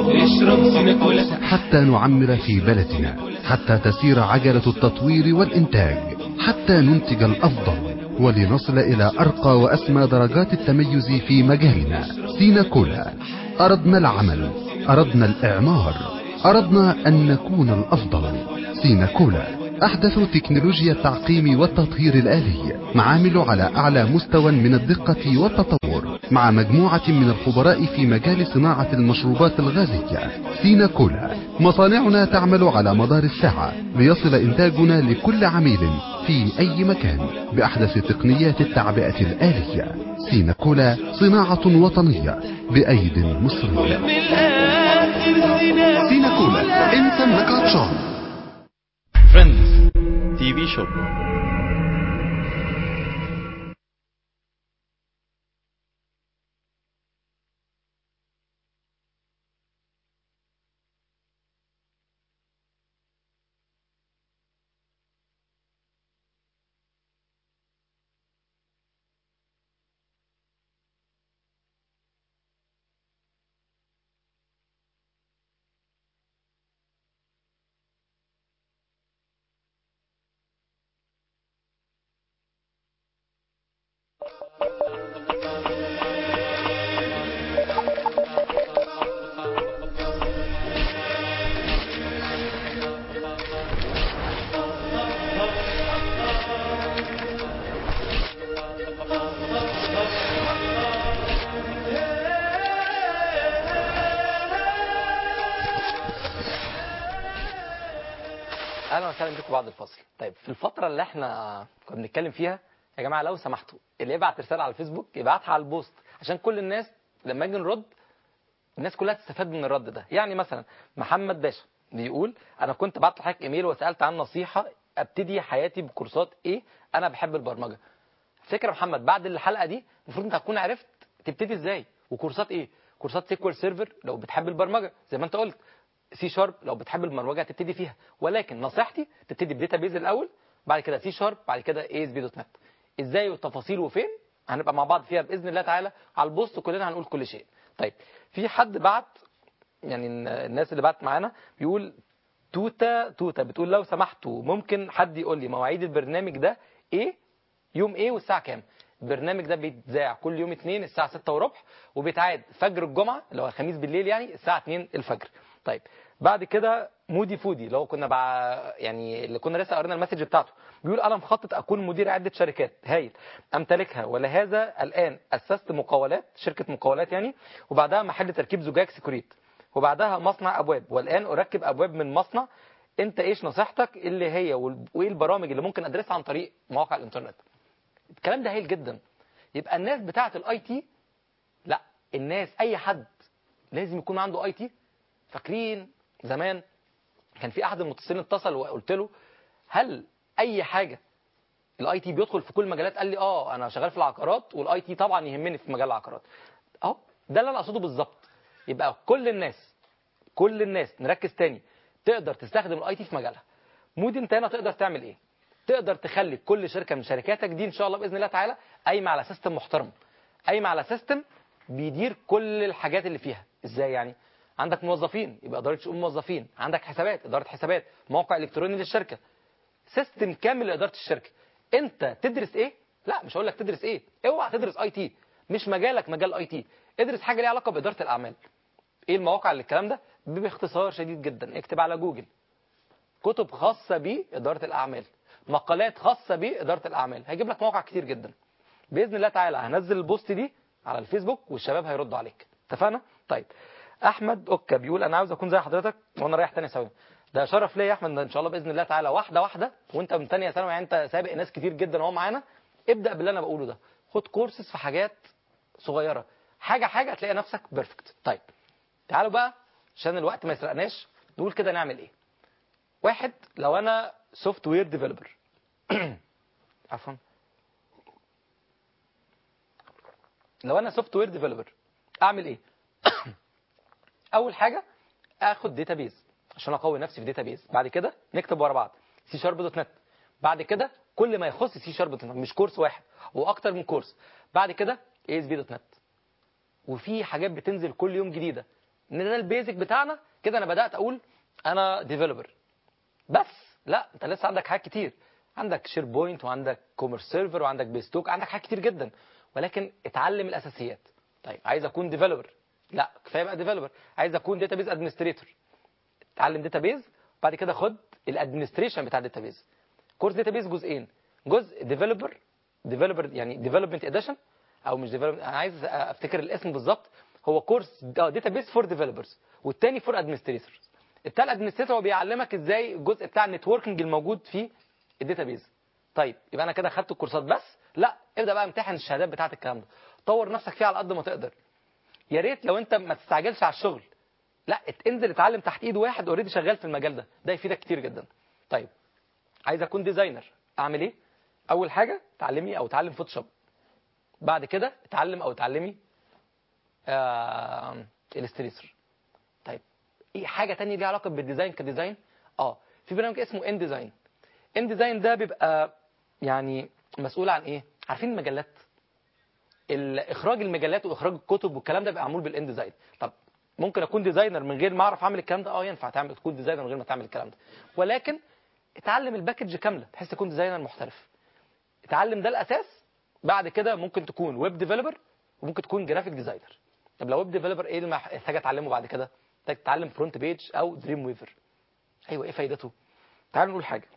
اشرب سيناكولا حتى نعمر في بلدنا حتى تسير عجلة التطوير والإنتاج حتى ننتج الأفضل ولنصل إلى أرقى وأسمى درجات التميز في مجالنا سيناكولا أردنا العمل أردنا الإعمار أردنا أن نكون الأفضل سيناكولا أحدث تكنولوجيا التعقيم والتطهير الآلي معامل على أعلى مستوى من الدقة والتطور مع مجموعة من الخبراء في مجال صناعة المشروبات الغازية سيناكولا مصانعنا تعمل على مدار الساعة ليصل إنتاجنا لكل عميل في أي مكان بأحدث تقنيات التعبئة الآلية سيناكولا صناعة وطنية بأيد مصرية من الآخر سيناكولا سيناكولا انت انك عطشان فريندز تي في شو اهلا وسهلا بكم بعد الفاصل طيب في الفتره اللي احنا كنا بنتكلم فيها يا جماعه لو سمحتوا اللي يبعت رساله على الفيسبوك يبعتها على البوست عشان كل الناس لما نيجي نرد الناس كلها تستفاد من الرد ده يعني مثلا محمد باشا بيقول انا كنت بعت لحضرتك ايميل وسالت عن نصيحه ابتدي حياتي بكورسات ايه انا بحب البرمجه فكره محمد بعد الحلقه دي المفروض انت هتكون عرفت تبتدي ازاي وكورسات ايه كورسات سيكوال سيرفر لو بتحب البرمجه زي ما انت قلت سي شارب لو بتحب البرمجه هتبتدي فيها ولكن نصيحتي تبتدي بداتا بيز الاول بعد كده سي شارب بعد كده اي اس بي دوت نت ازاي والتفاصيل وفين هنبقى مع بعض فيها باذن الله تعالى على البوست كلنا هنقول كل شيء طيب في حد بعت يعني الناس اللي بعت معانا بيقول توتا توتا بتقول لو سمحتوا ممكن حد يقول لي مواعيد البرنامج ده ايه يوم ايه والساعه كام البرنامج ده بيتذاع كل يوم اثنين الساعه 6 وربع وبيتعاد فجر الجمعه اللي هو الخميس بالليل يعني الساعه 2 الفجر طيب بعد كده مودي فودي اللي هو كنا بع... يعني اللي كنا لسه قرينا المسج بتاعته بيقول انا مخطط اكون مدير عده شركات هايل امتلكها ولهذا الان اسست مقاولات شركه مقاولات يعني وبعدها محل تركيب زجاج سكوريت وبعدها مصنع ابواب والان اركب ابواب من مصنع انت ايش نصيحتك اللي هي وال- وايه البرامج اللي ممكن ادرسها عن طريق مواقع الانترنت الكلام ده هايل جدا يبقى الناس بتاعه الاي تي لا الناس اي حد لازم يكون عنده اي تي فاكرين زمان كان في احد المتصلين اتصل وقلت له هل اي حاجه الاي تي بيدخل في كل المجالات قال لي اه انا شغال في العقارات والاي تي طبعا يهمني في مجال العقارات اهو ده اللي انا اقصده بالظبط يبقى كل الناس كل الناس نركز تاني تقدر تستخدم الاي تي في مجالها مود انت هنا تقدر تعمل ايه تقدر تخلي كل شركه من شركاتك دي ان شاء الله باذن الله تعالى قايمه على سيستم محترم قايمه على سيستم بيدير كل الحاجات اللي فيها ازاي يعني عندك موظفين يبقى اداره شؤون موظفين عندك حسابات اداره حسابات موقع الكتروني للشركه سيستم كامل لاداره الشركه انت تدرس ايه لا مش هقول لك تدرس ايه اوعى تدرس اي تي مش مجالك مجال اي تي ادرس حاجه ليها علاقه باداره الاعمال ايه المواقع اللي الكلام ده باختصار شديد جدا اكتب على جوجل كتب خاصه باداره الاعمال مقالات خاصه باداره الاعمال هيجيب لك مواقع كتير جدا باذن الله تعالى هنزل البوست دي على الفيسبوك والشباب هيردوا عليك اتفقنا طيب احمد اوكا بيقول انا عاوز اكون زي حضرتك وانا رايح تانية ثانوي ده شرف ليا يا احمد ان شاء الله باذن الله تعالى واحده واحده وانت من تانية ثانوي يعني انت سابق ناس كتير جدا وهو معانا ابدا باللي انا بقوله ده خد كورسز في حاجات صغيره حاجه حاجه هتلاقي نفسك بيرفكت طيب تعالوا بقى عشان الوقت ما يسرقناش نقول كده نعمل ايه واحد لو انا سوفت وير ديفلوبر عفوا لو انا سوفت وير ديفلوبر اعمل ايه اول حاجه اخد داتابيز عشان اقوي نفسي في داتابيز بعد كده نكتب ورا بعض سي شارب دوت نت بعد كده كل ما يخص سي شارب دوت نت مش كورس واحد واكتر من كورس بعد كده اي اس بي دوت نت وفي حاجات بتنزل كل يوم جديده ان ده البيزك بتاعنا كده انا بدات اقول انا ديفلوبر بس لا انت لسه عندك حاجات كتير عندك شير بوينت وعندك كوميرس سيرفر وعندك بيستوك عندك حاجات كتير جدا ولكن اتعلم الاساسيات طيب عايز اكون ديفلوبر لا كفايه بقى ديفلوبر عايز اكون داتابيز ادمنستريتور اتعلم داتابيز بعد كده خد الادمنستريشن بتاع الداتابيز كورس داتابيز جزئين جزء ديفلوبر ديفلوبر يعني ديفلوبمنت اديشن او مش ديفلوبمنت انا عايز افتكر الاسم بالظبط هو كورس داتابيز فور ديفلوبرز والتاني فور ادمنستريتورز بتاع الادمنستريتور هو بيعلمك ازاي الجزء بتاع النتوركينج الموجود في الداتابيز طيب يبقى انا كده خدت الكورسات بس لا ابدا بقى امتحن الشهادات بتاعت الكلام ده طور نفسك فيها على قد ما تقدر يا ريت لو انت ما تستعجلش على الشغل لا ات- انزل اتعلم تحت ايد واحد اوريدي شغال في المجال ده ده يفيدك كتير جدا طيب عايز اكون ديزاينر اعمل ايه اول حاجه تعلمي او اتعلم فوتوشوب بعد كده اتعلم او اتعلمي آه الستريتور طيب ايه حاجه تانية ليها علاقه بالديزاين كديزاين اه في برنامج اسمه ان ديزاين ان ديزاين ده بيبقى يعني مسؤول عن ايه عارفين المجلات اخراج المجلات واخراج الكتب والكلام ده بيبقى معمول بالان ديزاين طب ممكن اكون ديزاينر من غير ما اعرف اعمل الكلام ده اه ينفع تعمل تكون ديزاينر من غير ما تعمل الكلام ده ولكن اتعلم الباكج كامله بحيث تكون ديزاينر محترف اتعلم ده الاساس بعد كده ممكن تكون ويب ديفلوبر وممكن تكون جرافيك ديزاينر طب لو ويب ديفلوبر ايه اللي محتاج اتعلمه بعد كده محتاج تتعلم فرونت بيج او دريم ويفر ايوه ايه فايدته تعالوا نقول حاجه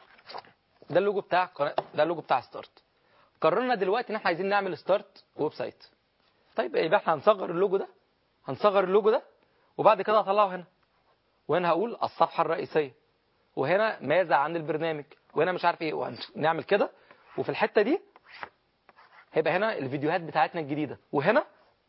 ده اللوجو بتاع قناة ده اللوجو بتاع ستارت قررنا دلوقتي ان احنا عايزين نعمل ستارت ويب سايت طيب يبقى احنا هنصغر اللوجو ده هنصغر اللوجو ده وبعد كده هطلعه هنا وهنا هقول الصفحه الرئيسيه وهنا ماذا عن البرنامج وهنا مش عارف ايه ونعمل كده وفي الحته دي هيبقى هنا الفيديوهات بتاعتنا الجديده وهنا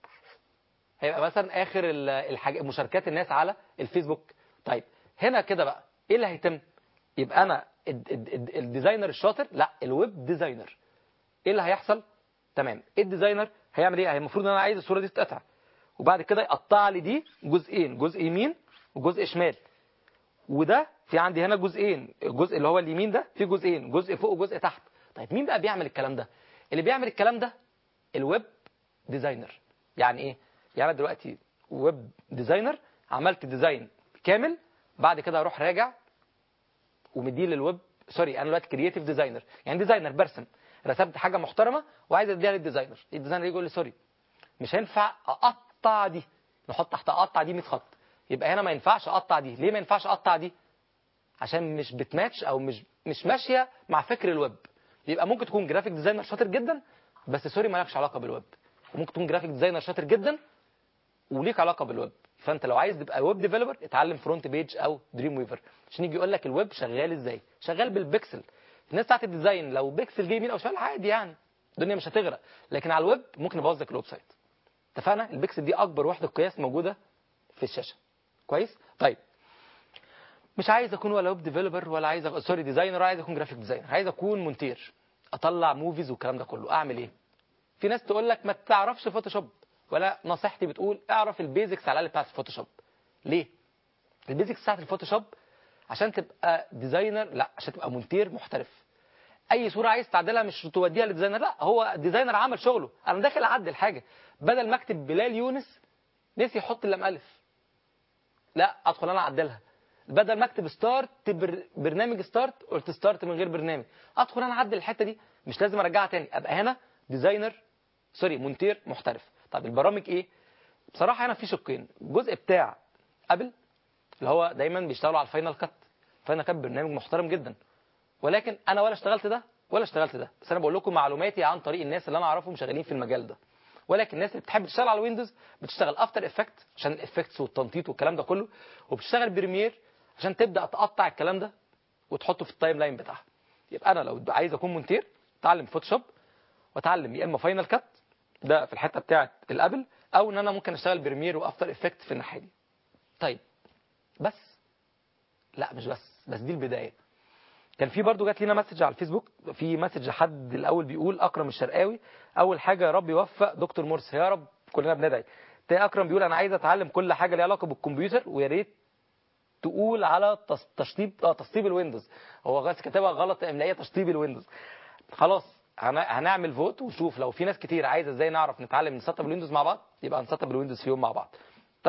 هيبقى مثلا اخر الحاجة مشاركات الناس على الفيسبوك طيب هنا كده بقى ايه اللي هيتم يبقى انا ال- ال- ال- الديزاينر الشاطر لا الويب ديزاينر ايه اللي هيحصل تمام ايه الديزاينر هيعمل ايه هي المفروض ان انا عايز الصوره دي تتقطع وبعد كده يقطع لي دي جزئين جزء يمين وجزء شمال وده في عندي هنا جزئين الجزء اللي هو اليمين ده في جزئين جزء فوق وجزء تحت طيب مين بقى بيعمل الكلام ده اللي بيعمل الكلام ده الويب ديزاينر يعني ايه يعني أنا دلوقتي ويب ديزاينر عملت ديزاين كامل بعد كده اروح راجع ومديه للويب سوري انا دلوقتي كرييتيف ديزاينر يعني ديزاينر برسم رسمت حاجه محترمه وعايز اديها للديزاينر الديزاينر يجي يقول لي سوري مش هينفع اقطع دي نحط تحت اقطع دي 100 خط يبقى هنا ما ينفعش اقطع دي ليه ما ينفعش اقطع دي عشان مش بتماتش او مش مش ماشيه مع فكر الويب يبقى ممكن تكون جرافيك ديزاينر شاطر جدا بس سوري مالكش علاقه بالويب وممكن تكون جرافيك ديزاينر شاطر جدا وليك علاقه بالويب فانت لو عايز تبقى ويب ديفلوبر اتعلم فرونت بيج او دريم ويفر عشان يجي يقول لك الويب شغال ازاي شغال بالبكسل الناس بتاعت الديزاين لو بيكسل جه يمين او شمال عادي يعني الدنيا مش هتغرق لكن على الويب ممكن يبوظ لك الويب سايت اتفقنا البكسل دي اكبر وحده قياس موجوده في الشاشه كويس طيب مش عايز اكون ولا ويب ديفلوبر ولا عايز أ... سوري ديزاينر ولا عايز اكون جرافيك ديزاينر عايز اكون مونتير اطلع موفيز والكلام ده كله اعمل ايه في ناس تقول لك ما تعرفش فوتوشوب ولا نصيحتي بتقول اعرف البيزكس على الاقل بتاعت الفوتوشوب ليه البيزكس بتاعت الفوتوشوب عشان تبقى ديزاينر لا عشان تبقى مونتير محترف اي صوره عايز تعدلها مش توديها للديزاينر لا هو ديزاينر عمل شغله انا داخل اعدل حاجه بدل ما اكتب بلال يونس نسي يحط اللام الف لا ادخل انا اعدلها بدل ما اكتب ستارت بر... برنامج ستارت قلت ستارت من غير برنامج ادخل انا اعدل الحته دي مش لازم ارجعها تاني ابقى هنا ديزاينر سوري مونتير محترف طب البرامج ايه بصراحه هنا في شقين الجزء بتاع ابل اللي هو دايما بيشتغلوا على الفاينل كات فاينل كات برنامج محترم جدا ولكن انا ولا اشتغلت ده ولا اشتغلت ده بس انا بقول لكم معلوماتي عن طريق الناس اللي انا اعرفهم شغالين في المجال ده ولكن الناس اللي بتحب تشتغل على ويندوز بتشتغل افتر افكت عشان الافكتس والتنطيط والكلام ده كله وبتشتغل بريمير عشان تبدا تقطع الكلام ده وتحطه في التايم لاين بتاعها يبقى انا لو عايز اكون مونتير اتعلم فوتوشوب واتعلم يا اما فاينل كات ده في الحته بتاعه الابل او ان انا ممكن اشتغل بريمير وافتر افكت في الناحيه دي طيب بس لا مش بس بس دي البدايه كان في برضو جات لنا مسج على الفيسبوك في مسج حد الاول بيقول اكرم الشرقاوي اول حاجه يا رب يوفق دكتور مرسي يا رب كلنا بندعي تاني اكرم بيقول انا عايز اتعلم كل حاجه ليها علاقه بالكمبيوتر ويا ريت تقول على تس- تشطيب اه تسطيب الويندوز هو بس كاتبها غلط املائيه تشطيب الويندوز خلاص هن- هنعمل فوت ونشوف لو في ناس كتير عايزه ازاي نعرف نتعلم نسطب الويندوز مع بعض يبقى نسطب الويندوز في يوم مع بعض طيب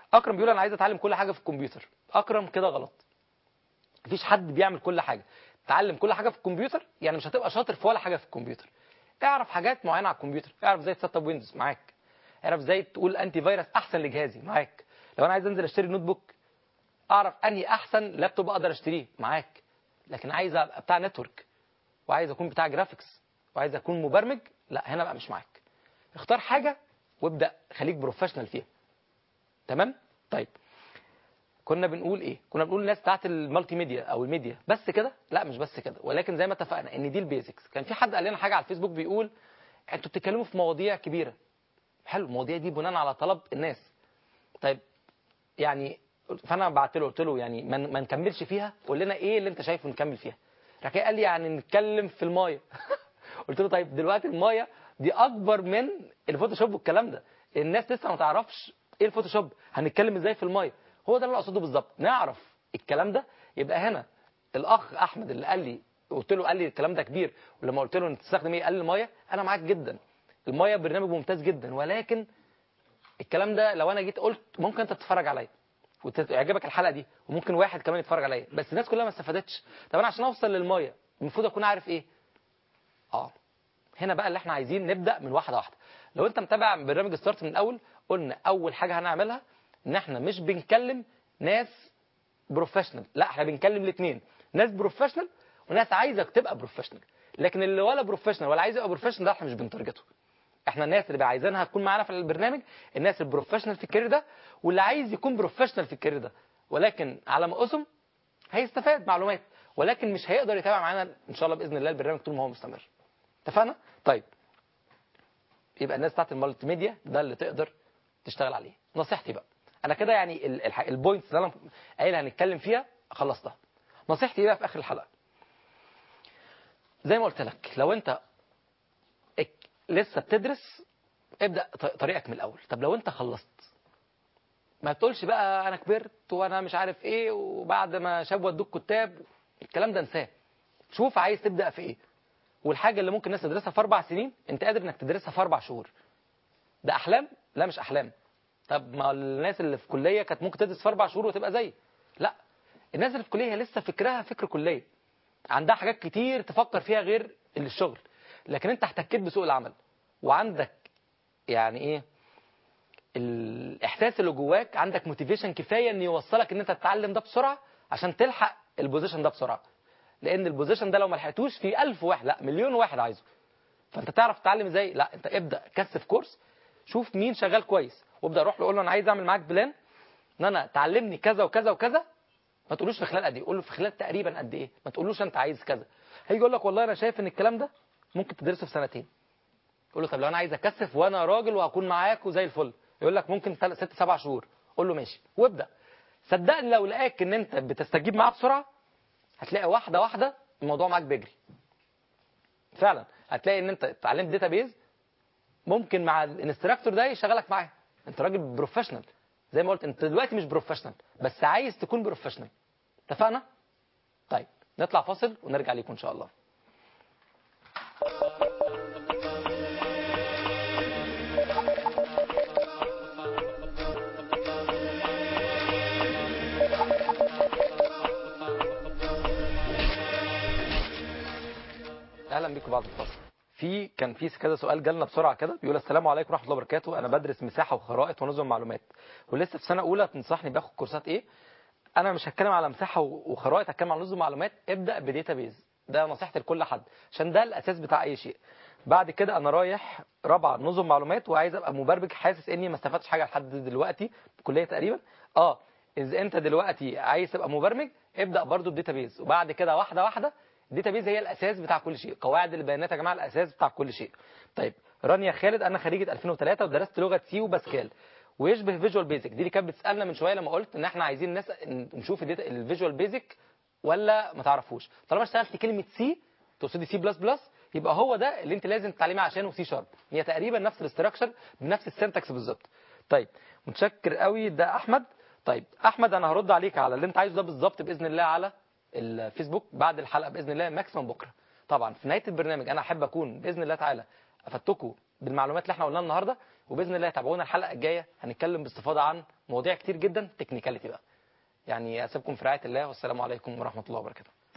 اكرم بيقول انا عايز اتعلم كل حاجه في الكمبيوتر اكرم كده غلط مفيش حد بيعمل كل حاجه تعلم كل حاجه في الكمبيوتر يعني مش هتبقى شاطر في ولا حاجه في الكمبيوتر اعرف حاجات معينه على الكمبيوتر اعرف ازاي تسطب ويندوز معاك اعرف ازاي تقول انتي فيروس احسن لجهازي معاك لو انا عايز انزل اشتري نوت بوك اعرف انهي احسن لابتوب اقدر اشتريه معاك لكن عايز ابقى بتاع نتورك وعايز اكون بتاع جرافيكس وعايز اكون مبرمج لا هنا بقى مش معاك اختار حاجه وابدا خليك بروفيشنال فيها تمام طيب كنا بنقول ايه كنا بنقول الناس بتاعت المالتي ميديا او الميديا بس كده لا مش بس كده ولكن زي ما اتفقنا ان دي البيزكس كان في حد قال لنا حاجه على الفيسبوك بيقول انتوا بتتكلموا في مواضيع كبيره حلو المواضيع دي بناء على طلب الناس طيب يعني فانا بعت له قلت له يعني ما ما نكملش فيها قول لنا ايه اللي انت شايفه نكمل فيها راح جاي قال لي يعني نتكلم في المايه قلت له طيب دلوقتي المايه دي اكبر من الفوتوشوب والكلام ده الناس لسه ما تعرفش ايه الفوتوشوب هنتكلم ازاي في المايه هو ده اللي اقصده بالظبط نعرف الكلام ده يبقى هنا الاخ احمد اللي قال لي قلت له قال لي الكلام ده كبير ولما قلت له انت تستخدم ايه قال لي المايه انا معاك جدا المايه برنامج ممتاز جدا ولكن الكلام ده لو انا جيت قلت ممكن انت تتفرج عليا وتعجبك الحلقه دي وممكن واحد كمان يتفرج عليا بس الناس كلها ما استفادتش طب انا عشان اوصل للمايه المفروض اكون عارف ايه اه هنا بقى اللي احنا عايزين نبدا من واحده واحده لو انت متابع برنامج ستارت من الاول قلنا اول حاجه هنعملها ان احنا مش بنكلم ناس بروفيشنال لا احنا بنكلم الاثنين ناس بروفيشنال وناس عايزك تبقى بروفيشنال لكن اللي ولا بروفيشنال ولا عايز يبقى بروفيشنال ده احنا مش بنتارجته احنا الناس اللي بقى عايزينها تكون معانا في البرنامج الناس البروفيشنال في الكارير ده واللي عايز يكون بروفيشنال في الكارير ده ولكن على ما اسم هيستفاد معلومات ولكن مش هيقدر يتابع معانا ان شاء الله باذن الله البرنامج طول ما هو مستمر اتفقنا طيب يبقى الناس بتاعت المالتي ميديا ده اللي تقدر تشتغل عليه نصيحتي بقى انا كده يعني ال- الح- البوينتس اللي انا قايل هنتكلم فيها خلصتها نصيحتي ايه بقى في اخر الحلقه زي ما قلت لك لو انت اك- لسه بتدرس ابدا ط- طريقك من الاول طب لو انت خلصت ما تقولش بقى انا كبرت وانا مش عارف ايه وبعد ما شاب ودوك كتاب الكلام ده انساه شوف عايز تبدا في ايه والحاجه اللي ممكن الناس تدرسها في اربع سنين انت قادر انك تدرسها في اربع شهور ده احلام لا مش احلام طب ما الناس اللي في كليه كانت ممكن تدرس في اربع شهور وتبقى زي لا الناس اللي في كليه هي لسه فكرها فكر كليه عندها حاجات كتير تفكر فيها غير الشغل لكن انت احتكيت بسوق العمل وعندك يعني ايه الاحساس اللي جواك عندك موتيفيشن كفايه ان يوصلك ان انت تتعلم ده بسرعه عشان تلحق البوزيشن ده بسرعه لان البوزيشن ده لو ما لحقتوش في ألف واحد لا مليون واحد عايزه فانت تعرف تتعلم ازاي لا انت ابدا كثف كورس شوف مين شغال كويس وابدا روح له قول له انا عايز اعمل معاك بلان ان انا تعلمني كذا وكذا وكذا ما تقولوش في خلال قد ايه قول له في خلال تقريبا قد ايه ما تقولوش انت عايز كذا هيجي يقول لك والله انا شايف ان الكلام ده ممكن تدرسه في سنتين قول له طب لو انا عايز اكثف وانا راجل وهكون معاك وزي الفل يقول لك ممكن تل- ست سبع شهور قول له ماشي وابدا صدقني لو لقاك ان انت بتستجيب معاه بسرعه هتلاقي واحده واحده الموضوع معاك بيجري فعلا هتلاقي ان انت اتعلمت داتابيز ممكن مع الانستراكتور ده يشغلك معاه انت راجل بروفيشنال زي ما قلت انت دلوقتي مش بروفيشنال بس عايز تكون بروفيشنال اتفقنا طيب نطلع فاصل ونرجع ليكم ان شاء الله اهلا بيكم بعد الفاصل في كان في كذا سؤال جالنا بسرعه كده بيقول السلام عليكم ورحمه الله وبركاته انا بدرس مساحه وخرائط ونظم معلومات ولسه في سنه اولى تنصحني باخد كورسات ايه انا مش هتكلم على مساحه و- وخرائط هتكلم على نظم معلومات ابدا بديتا بيز ده نصيحتي لكل حد عشان ده الاساس بتاع اي شيء بعد كده انا رايح رابعه نظم معلومات وعايز ابقى مبرمج حاسس اني ما استفدتش حاجه لحد دلوقتي في الكليه تقريبا اه اذا انت دلوقتي عايز تبقى مبرمج ابدا برضو بديتا بيز وبعد كده واحده واحده الداتا بيز هي الاساس بتاع كل شيء قواعد البيانات يا جماعه الاساس بتاع كل شيء طيب رانيا خالد انا خريجه 2003 ودرست لغه سي وباسكال ويشبه فيجوال بيزك دي اللي كانت بتسالنا من شويه لما قلت ان احنا عايزين نس... نشوف الفيجوال بيزك ولا ما تعرفوش طالما اشتغلت كلمه سي تقصدي سي بلس بلس يبقى هو ده اللي انت لازم تتعلميه عشانه سي شارب هي تقريبا نفس الاستراكشر بنفس السنتكس بالظبط طيب متشكر قوي ده احمد طيب احمد انا هرد عليك على اللي انت عايزه ده بالظبط باذن الله على الفيسبوك بعد الحلقه باذن الله ماكسيمم بكره طبعا في نهايه البرنامج انا احب اكون باذن الله تعالى افدتكم بالمعلومات اللي احنا قلناها النهارده وباذن الله تابعونا الحلقه الجايه هنتكلم باستفاضه عن مواضيع كتير جدا تكنيكاليتي بقى يعني اسيبكم في رعايه الله والسلام عليكم ورحمه الله وبركاته